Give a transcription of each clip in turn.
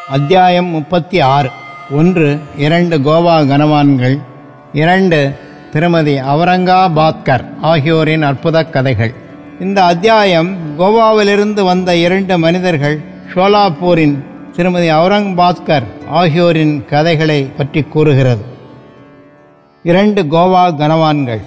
அத்தியாயம் முப்பத்தி ஆறு ஒன்று இரண்டு கோவா கனவான்கள் இரண்டு திருமதி அவுரங்காபாத்கர் ஆகியோரின் அற்புத கதைகள் இந்த அத்தியாயம் கோவாவிலிருந்து வந்த இரண்டு மனிதர்கள் ஷோலாப்பூரின் திருமதி அவுரங்பாத்கர் ஆகியோரின் கதைகளை பற்றி கூறுகிறது இரண்டு கோவா கனவான்கள்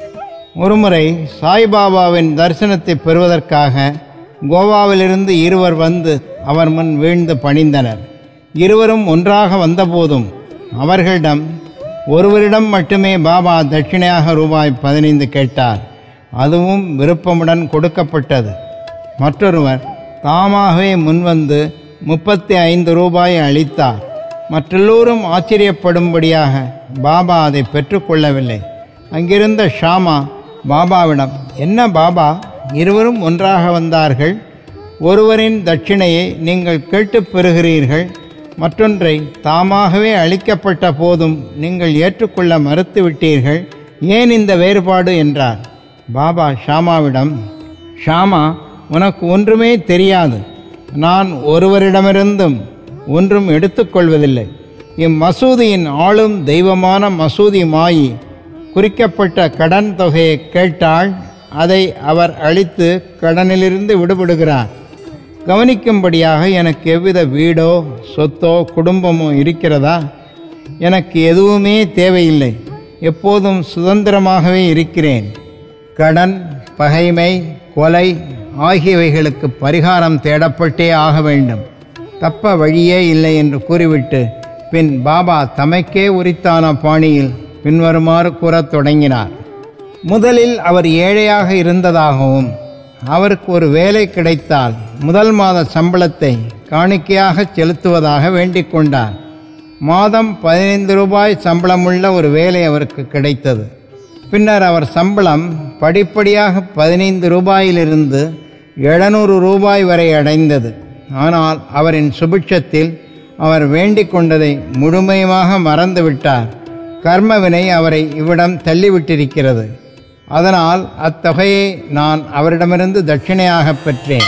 ஒருமுறை சாய்பாபாவின் தரிசனத்தை பெறுவதற்காக கோவாவிலிருந்து இருவர் வந்து அவர் முன் வீழ்ந்து பணிந்தனர் இருவரும் ஒன்றாக வந்தபோதும் அவர்களிடம் ஒருவரிடம் மட்டுமே பாபா தட்சிணையாக ரூபாய் பதினைந்து கேட்டார் அதுவும் விருப்பமுடன் கொடுக்கப்பட்டது மற்றொருவர் தாமாகவே முன்வந்து முப்பத்தி ஐந்து ரூபாய் அளித்தார் மற்றெல்லோரும் ஆச்சரியப்படும்படியாக பாபா அதை பெற்றுக்கொள்ளவில்லை அங்கிருந்த ஷாமா பாபாவிடம் என்ன பாபா இருவரும் ஒன்றாக வந்தார்கள் ஒருவரின் தட்சிணையை நீங்கள் கேட்டுப் பெறுகிறீர்கள் மற்றொன்றை தாமாகவே அளிக்கப்பட்ட போதும் நீங்கள் ஏற்றுக்கொள்ள மறுத்துவிட்டீர்கள் ஏன் இந்த வேறுபாடு என்றார் பாபா ஷாமாவிடம் ஷாமா உனக்கு ஒன்றுமே தெரியாது நான் ஒருவரிடமிருந்தும் ஒன்றும் எடுத்துக்கொள்வதில்லை இம்மசூதியின் ஆளும் தெய்வமான மசூதி மாயி குறிக்கப்பட்ட கடன் தொகையை கேட்டால் அதை அவர் அளித்து கடனிலிருந்து விடுபடுகிறார் கவனிக்கும்படியாக எனக்கு எவ்வித வீடோ சொத்தோ குடும்பமோ இருக்கிறதா எனக்கு எதுவுமே தேவையில்லை எப்போதும் சுதந்திரமாகவே இருக்கிறேன் கடன் பகைமை கொலை ஆகியவைகளுக்கு பரிகாரம் தேடப்பட்டே ஆக வேண்டும் தப்ப வழியே இல்லை என்று கூறிவிட்டு பின் பாபா தமக்கே உரித்தான பாணியில் பின்வருமாறு கூறத் தொடங்கினார் முதலில் அவர் ஏழையாக இருந்ததாகவும் அவருக்கு ஒரு வேலை கிடைத்தால் முதல் மாத சம்பளத்தை காணிக்கையாக செலுத்துவதாக வேண்டிக் கொண்டார் மாதம் பதினைந்து ரூபாய் சம்பளமுள்ள ஒரு வேலை அவருக்கு கிடைத்தது பின்னர் அவர் சம்பளம் படிப்படியாக பதினைந்து ரூபாயிலிருந்து எழுநூறு ரூபாய் வரை அடைந்தது ஆனால் அவரின் சுபிட்சத்தில் அவர் வேண்டிக் கொண்டதை முழுமையாக மறந்துவிட்டார் கர்மவினை அவரை இவ்விடம் தள்ளிவிட்டிருக்கிறது அதனால் அத்தொகையை நான் அவரிடமிருந்து தட்சிணையாக பெற்றேன்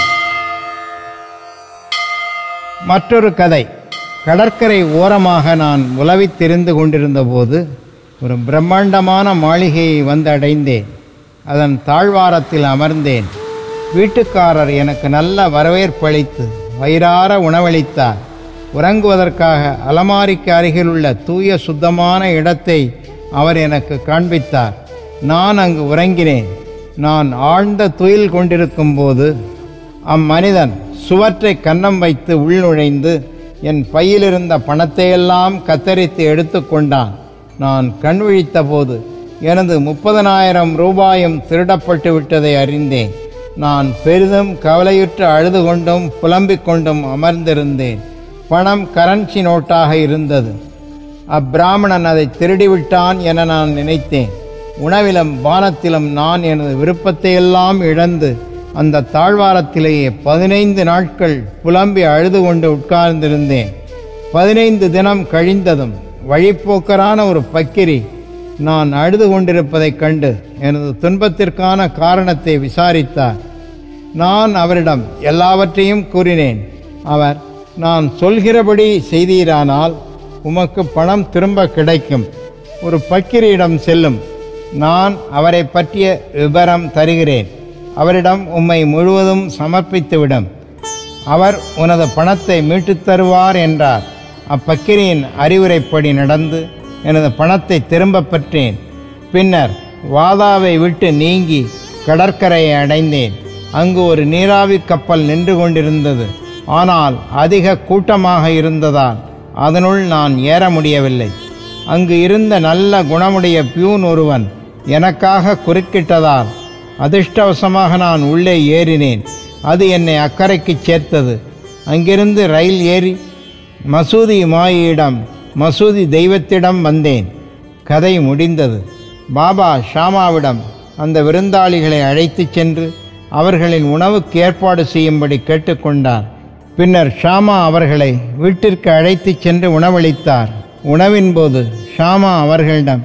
மற்றொரு கதை கடற்கரை ஓரமாக நான் உலவித் தெரிந்து கொண்டிருந்த போது ஒரு பிரம்மாண்டமான மாளிகையை வந்து அடைந்தேன் அதன் தாழ்வாரத்தில் அமர்ந்தேன் வீட்டுக்காரர் எனக்கு நல்ல வரவேற்பளித்து வயிறார உணவளித்தார் உறங்குவதற்காக அலமாரிக்கு அருகில் உள்ள தூய சுத்தமான இடத்தை அவர் எனக்கு காண்பித்தார் நான் அங்கு உறங்கினேன் நான் ஆழ்ந்த துயில் கொண்டிருக்கும் போது அம்மனிதன் சுவற்றை கன்னம் வைத்து உள்நுழைந்து என் பையிலிருந்த பணத்தையெல்லாம் கத்தரித்து எடுத்துக்கொண்டான் நான் கண் விழித்த போது எனது முப்பதனாயிரம் ரூபாயும் திருடப்பட்டு விட்டதை அறிந்தேன் நான் பெரிதும் கவலையுற்று அழுது கொண்டும் புலம்பிக் கொண்டும் அமர்ந்திருந்தேன் பணம் கரன்சி நோட்டாக இருந்தது அப்பிராமணன் அதை திருடிவிட்டான் என நான் நினைத்தேன் உணவிலும் பானத்திலும் நான் எனது விருப்பத்தையெல்லாம் இழந்து அந்த தாழ்வாரத்திலேயே பதினைந்து நாட்கள் புலம்பி அழுது கொண்டு உட்கார்ந்திருந்தேன் பதினைந்து தினம் கழிந்ததும் வழிப்போக்கரான ஒரு பக்கிரி நான் அழுது கொண்டிருப்பதைக் கண்டு எனது துன்பத்திற்கான காரணத்தை விசாரித்தார் நான் அவரிடம் எல்லாவற்றையும் கூறினேன் அவர் நான் சொல்கிறபடி செய்தீரானால் உமக்கு பணம் திரும்ப கிடைக்கும் ஒரு பக்கிரியிடம் செல்லும் நான் அவரை பற்றிய விபரம் தருகிறேன் அவரிடம் உம்மை முழுவதும் சமர்ப்பித்துவிடும் அவர் உனது பணத்தை மீட்டுத் தருவார் என்றார் அப்பக்கிரியின் அறிவுரைப்படி நடந்து எனது பணத்தை திரும்பப் பெற்றேன் பின்னர் வாதாவை விட்டு நீங்கி கடற்கரையை அடைந்தேன் அங்கு ஒரு நீராவி கப்பல் நின்று கொண்டிருந்தது ஆனால் அதிக கூட்டமாக இருந்ததால் அதனுள் நான் ஏற முடியவில்லை அங்கு இருந்த நல்ல குணமுடைய பியூன் ஒருவன் எனக்காக குறுக்கிட்டதால் அதிர்ஷ்டவசமாக நான் உள்ளே ஏறினேன் அது என்னை அக்கறைக்கு சேர்த்தது அங்கிருந்து ரயில் ஏறி மசூதி மாயியிடம் மசூதி தெய்வத்திடம் வந்தேன் கதை முடிந்தது பாபா ஷாமாவிடம் அந்த விருந்தாளிகளை அழைத்துச் சென்று அவர்களின் உணவுக்கு ஏற்பாடு செய்யும்படி கேட்டுக்கொண்டார் பின்னர் ஷாமா அவர்களை வீட்டிற்கு அழைத்துச் சென்று உணவளித்தார் உணவின் போது ஷாமா அவர்களிடம்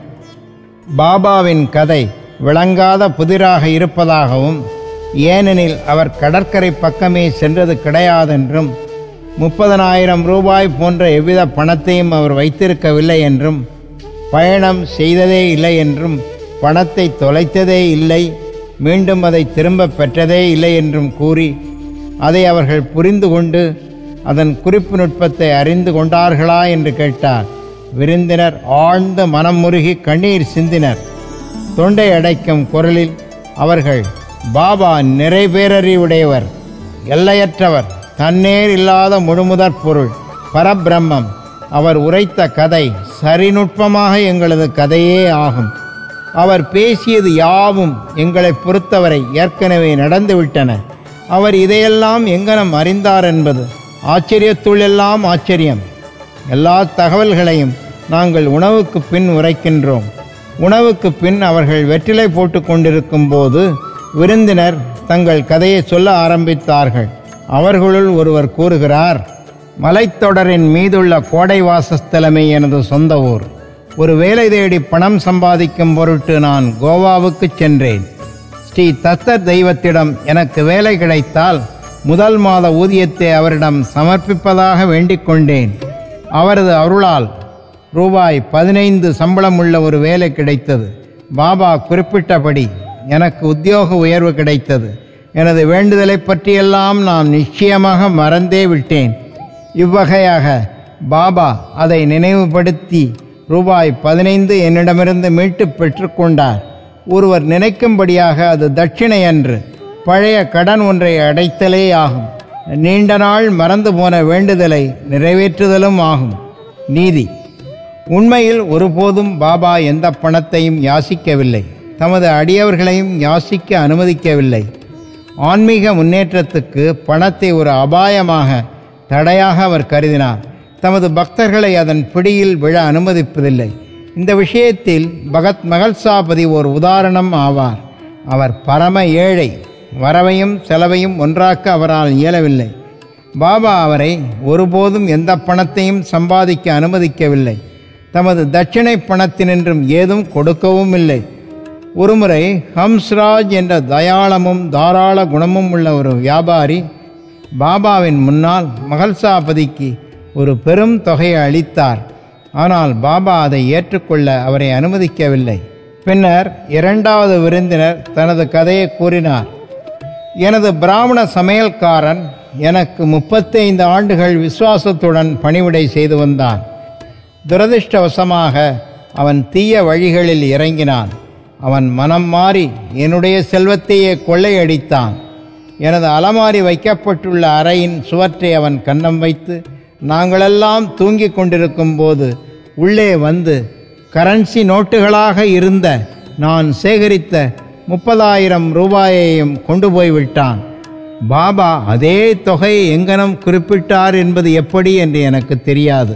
பாபாவின் கதை விளங்காத புதிராக இருப்பதாகவும் ஏனெனில் அவர் கடற்கரை பக்கமே சென்றது கிடையாதென்றும் முப்பதனாயிரம் ரூபாய் போன்ற எவ்வித பணத்தையும் அவர் வைத்திருக்கவில்லை என்றும் பயணம் செய்ததே இல்லை என்றும் பணத்தை தொலைத்ததே இல்லை மீண்டும் அதை திரும்ப பெற்றதே இல்லை என்றும் கூறி அதை அவர்கள் புரிந்து கொண்டு அதன் குறிப்பு நுட்பத்தை அறிந்து கொண்டார்களா என்று கேட்டார் விருந்தினர் ஆழ்ந்த மனம் முருகி கண்ணீர் சிந்தினர் தொண்டை அடைக்கும் குரலில் அவர்கள் பாபா நிறைவேறறிவுடையவர் எல்லையற்றவர் தன்னேர் இல்லாத முழுமுதற் பொருள் பரபிரம்மம் அவர் உரைத்த கதை சரிநுட்பமாக எங்களது கதையே ஆகும் அவர் பேசியது யாவும் எங்களை பொறுத்தவரை ஏற்கனவே நடந்துவிட்டன அவர் இதையெல்லாம் எங்கனம் அறிந்தார் என்பது ஆச்சரியத்துள்ளெல்லாம் ஆச்சரியம் எல்லா தகவல்களையும் நாங்கள் உணவுக்கு பின் உரைக்கின்றோம் உணவுக்கு பின் அவர்கள் வெற்றிலை போட்டு கொண்டிருக்கும் போது விருந்தினர் தங்கள் கதையை சொல்ல ஆரம்பித்தார்கள் அவர்களுள் ஒருவர் கூறுகிறார் மலைத்தொடரின் மீதுள்ள கோடை வாசஸ்தலமே எனது சொந்த ஊர் ஒரு வேலை தேடி பணம் சம்பாதிக்கும் பொருட்டு நான் கோவாவுக்கு சென்றேன் ஸ்ரீ தத்தர் தெய்வத்திடம் எனக்கு வேலை கிடைத்தால் முதல் மாத ஊதியத்தை அவரிடம் சமர்ப்பிப்பதாக வேண்டிக் கொண்டேன் அவரது அருளால் ரூபாய் பதினைந்து சம்பளம் உள்ள ஒரு வேலை கிடைத்தது பாபா குறிப்பிட்டபடி எனக்கு உத்தியோக உயர்வு கிடைத்தது எனது வேண்டுதலை பற்றியெல்லாம் நான் நிச்சயமாக மறந்தே விட்டேன் இவ்வகையாக பாபா அதை நினைவுபடுத்தி ரூபாய் பதினைந்து என்னிடமிருந்து மீட்டு பெற்றுக்கொண்டார் ஒருவர் நினைக்கும்படியாக அது தட்சிணை அன்று பழைய கடன் ஒன்றை அடைத்தலே ஆகும் நீண்ட நாள் மறந்து போன வேண்டுதலை நிறைவேற்றுதலும் ஆகும் நீதி உண்மையில் ஒருபோதும் பாபா எந்த பணத்தையும் யாசிக்கவில்லை தமது அடியவர்களையும் யாசிக்க அனுமதிக்கவில்லை ஆன்மீக முன்னேற்றத்துக்கு பணத்தை ஒரு அபாயமாக தடையாக அவர் கருதினார் தமது பக்தர்களை அதன் பிடியில் விழ அனுமதிப்பதில்லை இந்த விஷயத்தில் பகத் மகள்சாபதி ஒரு உதாரணம் ஆவார் அவர் பரம ஏழை வரவையும் செலவையும் ஒன்றாக்க அவரால் இயலவில்லை பாபா அவரை ஒருபோதும் எந்த பணத்தையும் சம்பாதிக்க அனுமதிக்கவில்லை தமது தட்சிணை பணத்தினின்றும் ஏதும் கொடுக்கவும் இல்லை ஒருமுறை ஹம்ஸ்ராஜ் என்ற தயாளமும் தாராள குணமும் உள்ள ஒரு வியாபாரி பாபாவின் முன்னால் மகள்சாபதிக்கு ஒரு பெரும் தொகையை அளித்தார் ஆனால் பாபா அதை ஏற்றுக்கொள்ள அவரை அனுமதிக்கவில்லை பின்னர் இரண்டாவது விருந்தினர் தனது கதையை கூறினார் எனது பிராமண சமையல்காரன் எனக்கு முப்பத்தைந்து ஆண்டுகள் விசுவாசத்துடன் பணிவிடை செய்து வந்தான் துரதிர்ஷ்டவசமாக அவன் தீய வழிகளில் இறங்கினான் அவன் மனம் மாறி என்னுடைய செல்வத்தையே கொள்ளையடித்தான் எனது அலமாரி வைக்கப்பட்டுள்ள அறையின் சுவற்றை அவன் கன்னம் வைத்து நாங்களெல்லாம் தூங்கிக் கொண்டிருக்கும் போது உள்ளே வந்து கரன்சி நோட்டுகளாக இருந்த நான் சேகரித்த முப்பதாயிரம் ரூபாயையும் கொண்டு போய் விட்டான் பாபா அதே தொகையை எங்கனம் குறிப்பிட்டார் என்பது எப்படி என்று எனக்கு தெரியாது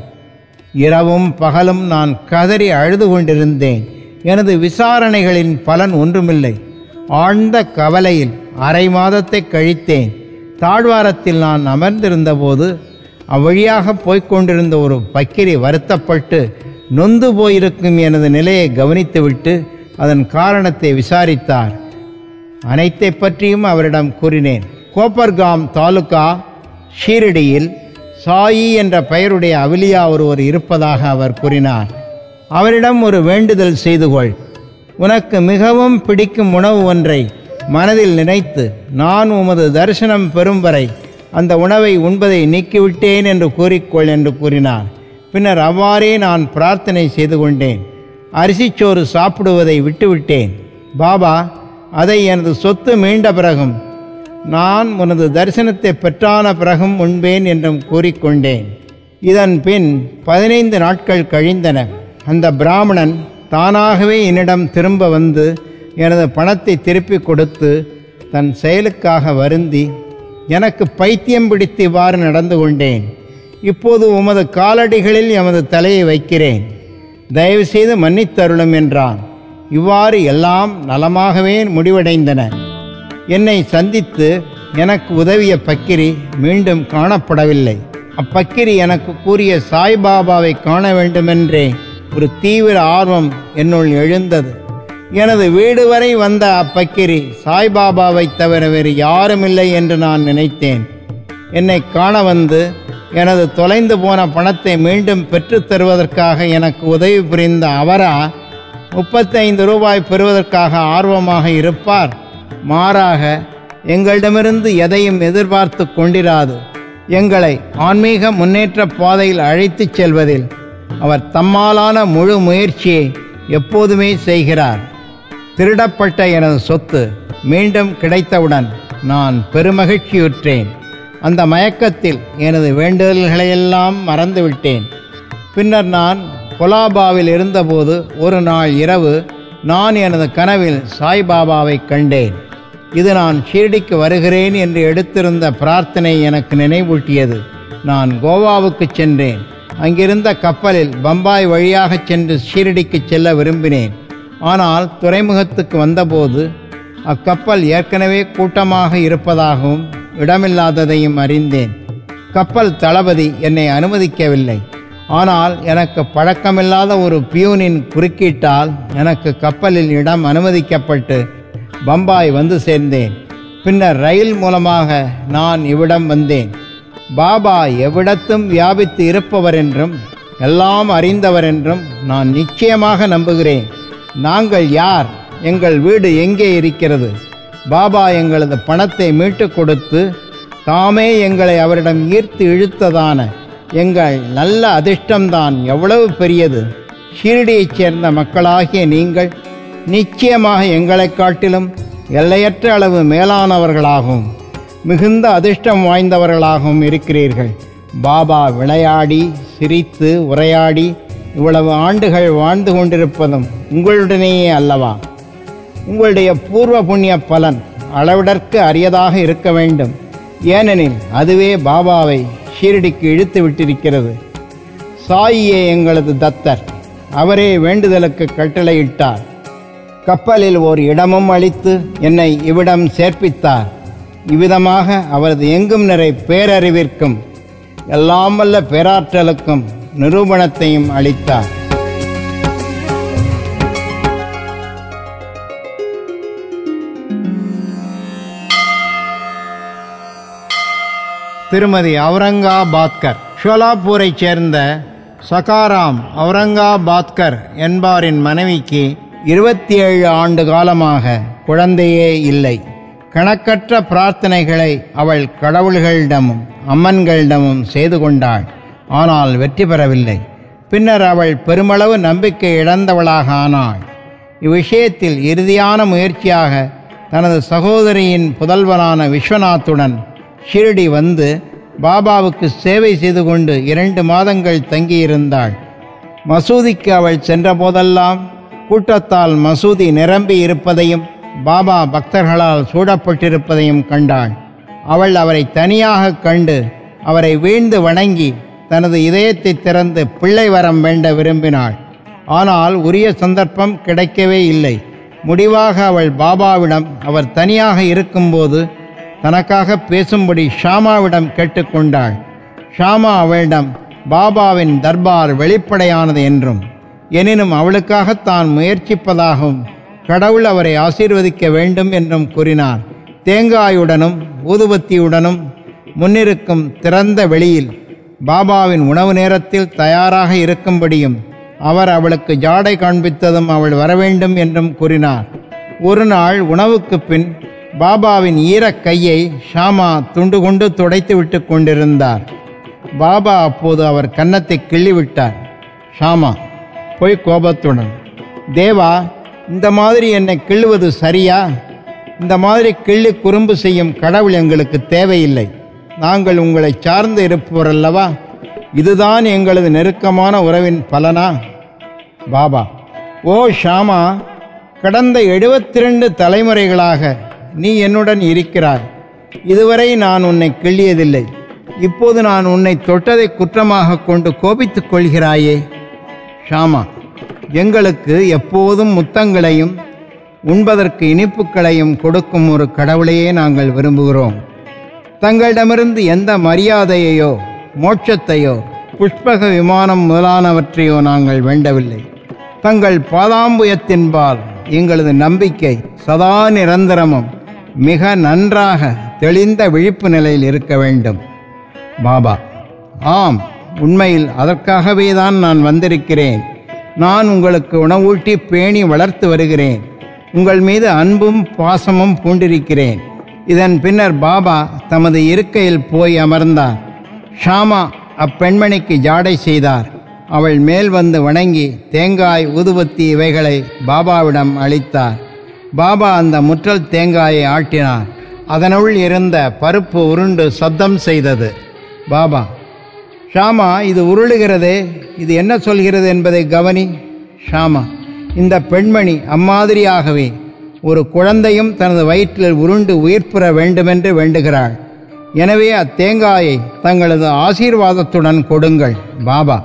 இரவும் பகலும் நான் கதறி அழுது கொண்டிருந்தேன் எனது விசாரணைகளின் பலன் ஒன்றுமில்லை ஆழ்ந்த கவலையில் அரை மாதத்தை கழித்தேன் தாழ்வாரத்தில் நான் அமர்ந்திருந்தபோது அவ்வழியாக போய்க் கொண்டிருந்த ஒரு பக்கிரி வருத்தப்பட்டு நொந்து போயிருக்கும் எனது நிலையை கவனித்துவிட்டு அதன் காரணத்தை விசாரித்தார் அனைத்தை பற்றியும் அவரிடம் கூறினேன் கோப்பர்காம் தாலுகா ஷீரடியில் சாயி என்ற பெயருடைய அவிலியா ஒருவர் இருப்பதாக அவர் கூறினார் அவரிடம் ஒரு வேண்டுதல் செய்து கொள் உனக்கு மிகவும் பிடிக்கும் உணவு ஒன்றை மனதில் நினைத்து நான் உமது தரிசனம் பெறும் வரை அந்த உணவை உண்பதை நீக்கிவிட்டேன் என்று கூறிக்கொள் என்று கூறினார் பின்னர் அவ்வாறே நான் பிரார்த்தனை செய்து கொண்டேன் அரிசிச்சோறு சாப்பிடுவதை விட்டுவிட்டேன் பாபா அதை எனது சொத்து மீண்ட பிறகும் நான் உனது தரிசனத்தை பெற்றான பிறகும் உண்பேன் என்றும் கூறிக்கொண்டேன் இதன் பின் பதினைந்து நாட்கள் கழிந்தன அந்த பிராமணன் தானாகவே என்னிடம் திரும்ப வந்து எனது பணத்தை திருப்பி கொடுத்து தன் செயலுக்காக வருந்தி எனக்கு பைத்தியம் பிடித்து இவ்வாறு நடந்து கொண்டேன் இப்போது உமது காலடிகளில் எமது தலையை வைக்கிறேன் தயவு செய்து மன்னித்தருளும் என்றான் இவ்வாறு எல்லாம் நலமாகவே முடிவடைந்தன என்னை சந்தித்து எனக்கு உதவிய பக்கிரி மீண்டும் காணப்படவில்லை அப்பக்கிரி எனக்கு கூறிய சாய்பாபாவை காண வேண்டுமென்றே ஒரு தீவிர ஆர்வம் என்னுள் எழுந்தது எனது வீடு வரை வந்த அப்பக்கிரி சாய்பாபாவை தவிர வேறு யாருமில்லை என்று நான் நினைத்தேன் என்னை காண வந்து எனது தொலைந்து போன பணத்தை மீண்டும் பெற்றுத் தருவதற்காக எனக்கு உதவி புரிந்த அவரா முப்பத்தைந்து ரூபாய் பெறுவதற்காக ஆர்வமாக இருப்பார் மாறாக எங்களிடமிருந்து எதையும் எதிர்பார்த்து கொண்டிராது எங்களை ஆன்மீக முன்னேற்ற பாதையில் அழைத்துச் செல்வதில் அவர் தம்மாலான முழு முயற்சியை எப்போதுமே செய்கிறார் திருடப்பட்ட எனது சொத்து மீண்டும் கிடைத்தவுடன் நான் பெருமகிழ்ச்சியுற்றேன் அந்த மயக்கத்தில் எனது வேண்டுதல்களையெல்லாம் மறந்துவிட்டேன் பின்னர் நான் கொலாபாவில் இருந்தபோது ஒரு நாள் இரவு நான் எனது கனவில் சாய்பாபாவை கண்டேன் இது நான் ஷீரடிக்கு வருகிறேன் என்று எடுத்திருந்த பிரார்த்தனை எனக்கு நினைவூட்டியது நான் கோவாவுக்கு சென்றேன் அங்கிருந்த கப்பலில் பம்பாய் வழியாக சென்று ஷீரடிக்கு செல்ல விரும்பினேன் ஆனால் துறைமுகத்துக்கு வந்தபோது அக்கப்பல் ஏற்கனவே கூட்டமாக இருப்பதாகவும் இடமில்லாததையும் அறிந்தேன் கப்பல் தளபதி என்னை அனுமதிக்கவில்லை ஆனால் எனக்கு பழக்கமில்லாத ஒரு பியூனின் குறுக்கீட்டால் எனக்கு கப்பலில் இடம் அனுமதிக்கப்பட்டு பம்பாய் வந்து சேர்ந்தேன் பின்னர் ரயில் மூலமாக நான் இவ்விடம் வந்தேன் பாபா எவ்விடத்தும் வியாபித்து இருப்பவர் என்றும் எல்லாம் அறிந்தவர் என்றும் நான் நிச்சயமாக நம்புகிறேன் நாங்கள் யார் எங்கள் வீடு எங்கே இருக்கிறது பாபா எங்களது பணத்தை மீட்டு கொடுத்து தாமே எங்களை அவரிடம் ஈர்த்து இழுத்ததான எங்கள் நல்ல அதிர்ஷ்டம்தான் எவ்வளவு பெரியது ஷீரடியைச் சேர்ந்த மக்களாகிய நீங்கள் நிச்சயமாக எங்களைக் காட்டிலும் எல்லையற்ற அளவு மேலானவர்களாகவும் மிகுந்த அதிர்ஷ்டம் வாய்ந்தவர்களாகவும் இருக்கிறீர்கள் பாபா விளையாடி சிரித்து உரையாடி இவ்வளவு ஆண்டுகள் வாழ்ந்து கொண்டிருப்பதும் உங்களுடனேயே அல்லவா உங்களுடைய பூர்வ புண்ணிய பலன் அளவிடற்கு அரியதாக இருக்க வேண்டும் ஏனெனில் அதுவே பாபாவை ஷீரடிக்கு இழுத்து விட்டிருக்கிறது சாயியே எங்களது தத்தர் அவரே வேண்டுதலுக்கு கட்டளையிட்டார் கப்பலில் ஓர் இடமும் அளித்து என்னை இவ்விடம் சேர்ப்பித்தார் இவ்விதமாக அவரது எங்கும் நிறை பேரறிவிற்கும் எல்லாம் வல்ல பேராற்றலுக்கும் நிரூபணத்தையும் அளித்தார் திருமதி அவுரங்காபாத்கர் ஷோலாப்பூரைச் சேர்ந்த சகாராம் அவுரங்காபாத்கர் என்பாரின் மனைவிக்கு இருபத்தி ஏழு ஆண்டு காலமாக குழந்தையே இல்லை கணக்கற்ற பிரார்த்தனைகளை அவள் கடவுள்களிடமும் அம்மன்களிடமும் செய்து கொண்டாள் ஆனால் வெற்றி பெறவில்லை பின்னர் அவள் பெருமளவு நம்பிக்கை இழந்தவளாக ஆனாள் இவ்விஷயத்தில் இறுதியான முயற்சியாக தனது சகோதரியின் புதல்வனான விஸ்வநாத்துடன் ஷிரடி வந்து பாபாவுக்கு சேவை செய்து கொண்டு இரண்டு மாதங்கள் தங்கியிருந்தாள் மசூதிக்கு அவள் சென்றபோதெல்லாம் கூட்டத்தால் மசூதி நிரம்பி இருப்பதையும் பாபா பக்தர்களால் சூடப்பட்டிருப்பதையும் கண்டாள் அவள் அவரை தனியாக கண்டு அவரை வீழ்ந்து வணங்கி தனது இதயத்தை திறந்து பிள்ளை வரம் வேண்ட விரும்பினாள் ஆனால் உரிய சந்தர்ப்பம் கிடைக்கவே இல்லை முடிவாக அவள் பாபாவிடம் அவர் தனியாக இருக்கும்போது தனக்காக பேசும்படி ஷாமாவிடம் கேட்டுக்கொண்டாள் ஷாமா அவளிடம் பாபாவின் தர்பார் வெளிப்படையானது என்றும் எனினும் அவளுக்காக தான் முயற்சிப்பதாகவும் கடவுள் அவரை ஆசீர்வதிக்க வேண்டும் என்றும் கூறினார் தேங்காயுடனும் ஊதுபத்தியுடனும் முன்னிருக்கும் திறந்த வெளியில் பாபாவின் உணவு நேரத்தில் தயாராக இருக்கும்படியும் அவர் அவளுக்கு ஜாடை காண்பித்ததும் அவள் வரவேண்டும் என்றும் கூறினார் ஒரு நாள் உணவுக்கு பின் பாபாவின் ஈரக் கையை ஷாமா துண்டு கொண்டு துடைத்து விட்டு கொண்டிருந்தார் பாபா அப்போது அவர் கன்னத்தை கிள்ளிவிட்டார் ஷாமா போய் கோபத்துடன் தேவா இந்த மாதிரி என்னை கிள்ளுவது சரியா இந்த மாதிரி கிள்ளி குறும்பு செய்யும் கடவுள் எங்களுக்கு தேவையில்லை நாங்கள் உங்களை சார்ந்து இருப்பவர் அல்லவா இதுதான் எங்களது நெருக்கமான உறவின் பலனா பாபா ஓ ஷாமா கடந்த எழுபத்தி ரெண்டு தலைமுறைகளாக நீ என்னுடன் இருக்கிறாய் இதுவரை நான் உன்னை கிள்ளியதில்லை இப்போது நான் உன்னை தொட்டதை குற்றமாக கொண்டு கோபித்துக் கொள்கிறாயே ஷாமா எங்களுக்கு எப்போதும் முத்தங்களையும் உண்பதற்கு இனிப்புகளையும் கொடுக்கும் ஒரு கடவுளையே நாங்கள் விரும்புகிறோம் தங்களிடமிருந்து எந்த மரியாதையையோ மோட்சத்தையோ புஷ்பக விமானம் முதலானவற்றையோ நாங்கள் வேண்டவில்லை தங்கள் பாதாம்புயத்தின்பால் எங்களது நம்பிக்கை சதா நிரந்தரமும் மிக நன்றாக தெளிந்த விழிப்பு நிலையில் இருக்க வேண்டும் பாபா ஆம் உண்மையில் அதற்காகவே தான் நான் வந்திருக்கிறேன் நான் உங்களுக்கு உணவூட்டி பேணி வளர்த்து வருகிறேன் உங்கள் மீது அன்பும் பாசமும் பூண்டிருக்கிறேன் இதன் பின்னர் பாபா தமது இருக்கையில் போய் அமர்ந்தார் ஷாமா அப்பெண்மணிக்கு ஜாடை செய்தார் அவள் மேல் வந்து வணங்கி தேங்காய் ஊதுபத்தி இவைகளை பாபாவிடம் அளித்தார் பாபா அந்த முற்றல் தேங்காயை ஆட்டினார் அதனுள் இருந்த பருப்பு உருண்டு சத்தம் செய்தது பாபா ஷாமா இது உருளுகிறதே இது என்ன சொல்கிறது என்பதை கவனி ஷாமா இந்த பெண்மணி அம்மாதிரியாகவே ஒரு குழந்தையும் தனது வயிற்றில் உருண்டு உயிர் பெற வேண்டுமென்று வேண்டுகிறாள் எனவே அத்தேங்காயை தங்களது ஆசீர்வாதத்துடன் கொடுங்கள் பாபா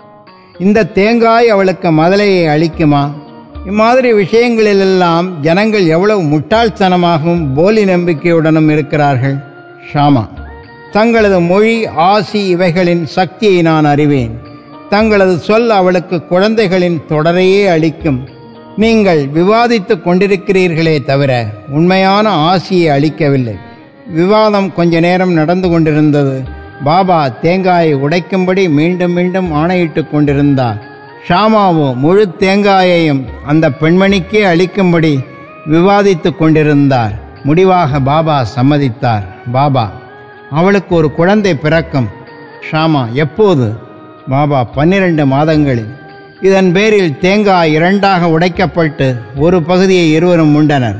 இந்த தேங்காய் அவளுக்கு மதலையை அளிக்குமா இம்மாதிரி விஷயங்களிலெல்லாம் ஜனங்கள் எவ்வளவு முட்டாள்தனமாகவும் போலி நம்பிக்கையுடனும் இருக்கிறார்கள் ஷாமா தங்களது மொழி ஆசி இவைகளின் சக்தியை நான் அறிவேன் தங்களது சொல் அவளுக்கு குழந்தைகளின் தொடரையே அளிக்கும் நீங்கள் விவாதித்து கொண்டிருக்கிறீர்களே தவிர உண்மையான ஆசியை அளிக்கவில்லை விவாதம் கொஞ்ச நேரம் நடந்து கொண்டிருந்தது பாபா தேங்காயை உடைக்கும்படி மீண்டும் மீண்டும் ஆணையிட்டு கொண்டிருந்தார் ஷாமாவோ முழு தேங்காயையும் அந்த பெண்மணிக்கே அளிக்கும்படி விவாதித்து கொண்டிருந்தார் முடிவாக பாபா சம்மதித்தார் பாபா அவளுக்கு ஒரு குழந்தை பிறக்கும் ஷாமா எப்போது பாபா பன்னிரண்டு மாதங்களில் இதன் பேரில் தேங்காய் இரண்டாக உடைக்கப்பட்டு ஒரு பகுதியை இருவரும் உண்டனர்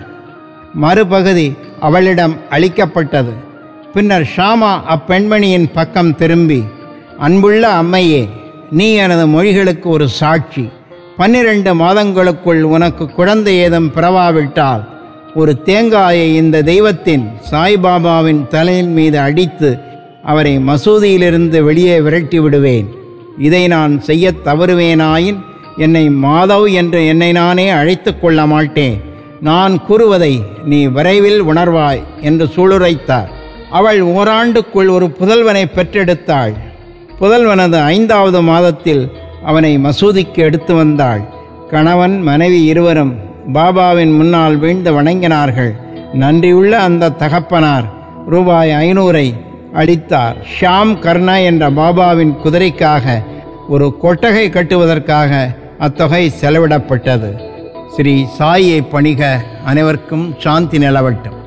மறுபகுதி அவளிடம் அளிக்கப்பட்டது பின்னர் ஷாமா அப்பெண்மணியின் பக்கம் திரும்பி அன்புள்ள அம்மையே நீ எனது மொழிகளுக்கு ஒரு சாட்சி பன்னிரண்டு மாதங்களுக்குள் உனக்கு குழந்தை ஏதும் பிறவாவிட்டால் ஒரு தேங்காயை இந்த தெய்வத்தின் சாய்பாபாவின் தலையின் மீது அடித்து அவரை மசூதியிலிருந்து வெளியே விரட்டி விடுவேன் இதை நான் செய்யத் தவறுவேனாயின் என்னை மாதவ் என்று என்னை நானே அழைத்து கொள்ள மாட்டேன் நான் கூறுவதை நீ விரைவில் உணர்வாய் என்று சூளுரைத்தார் அவள் ஓராண்டுக்குள் ஒரு புதல்வனை பெற்றெடுத்தாள் புதல்வனது ஐந்தாவது மாதத்தில் அவனை மசூதிக்கு எடுத்து வந்தாள் கணவன் மனைவி இருவரும் பாபாவின் முன்னால் வீழ்ந்து வணங்கினார்கள் நன்றியுள்ள அந்த தகப்பனார் ரூபாய் ஐநூறை அளித்தார் ஷாம் கர்ணா என்ற பாபாவின் குதிரைக்காக ஒரு கொட்டகை கட்டுவதற்காக அத்தொகை செலவிடப்பட்டது ஸ்ரீ சாயை பணிக அனைவருக்கும் சாந்தி நிலவட்டும்